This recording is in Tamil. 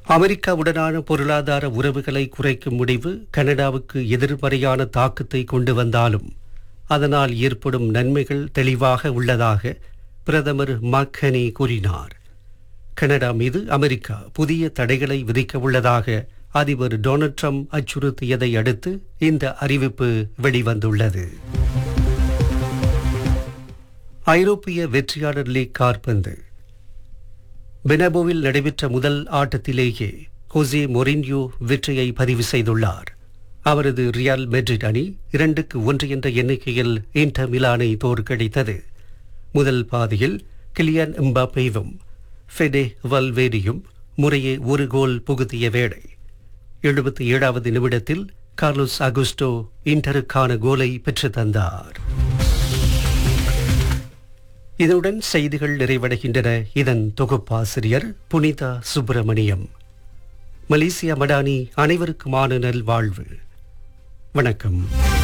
அமெரிக்காவுடனான பொருளாதார உறவுகளை குறைக்கும் முடிவு கனடாவுக்கு எதிர்மறையான தாக்கத்தை கொண்டு வந்தாலும் அதனால் ஏற்படும் நன்மைகள் தெளிவாக உள்ளதாக பிரதமர் மக்கனி கூறினார் கனடா மீது அமெரிக்கா புதிய தடைகளை விதிக்க உள்ளதாக அதிபர் டொனால்ட் ட்ரம்ப் அச்சுறுத்தியதை அடுத்து இந்த அறிவிப்பு வெளிவந்துள்ளது ஐரோப்பிய வெற்றியாளர் லீக் கார்பந்து பெனபோவில் நடைபெற்ற முதல் ஆட்டத்திலேயே ஹோசே மொரின்யோ வெற்றியை பதிவு செய்துள்ளார் அவரது ரியால் மெட்ரிட் அணி இரண்டுக்கு ஒன்று என்ற எண்ணிக்கையில் இன்டர் மிலானை தோற்கடித்தது முதல் பாதியில் கிலியன் எம்பாப்பேவும் ஃபெடே வல்வேடியும் முறையே ஒரு கோல் புகுத்திய வேளை எழுபத்தி ஏழாவது நிமிடத்தில் கார்லோஸ் அகுஸ்டோ இன்டருக்கான கோலை பெற்று தந்தார் இதனுடன் செய்திகள் நிறைவடைகின்றன இதன் தொகுப்பாசிரியர் புனிதா சுப்பிரமணியம் மலேசியா மடானி அனைவருக்குமான நல்வாழ்வு வணக்கம்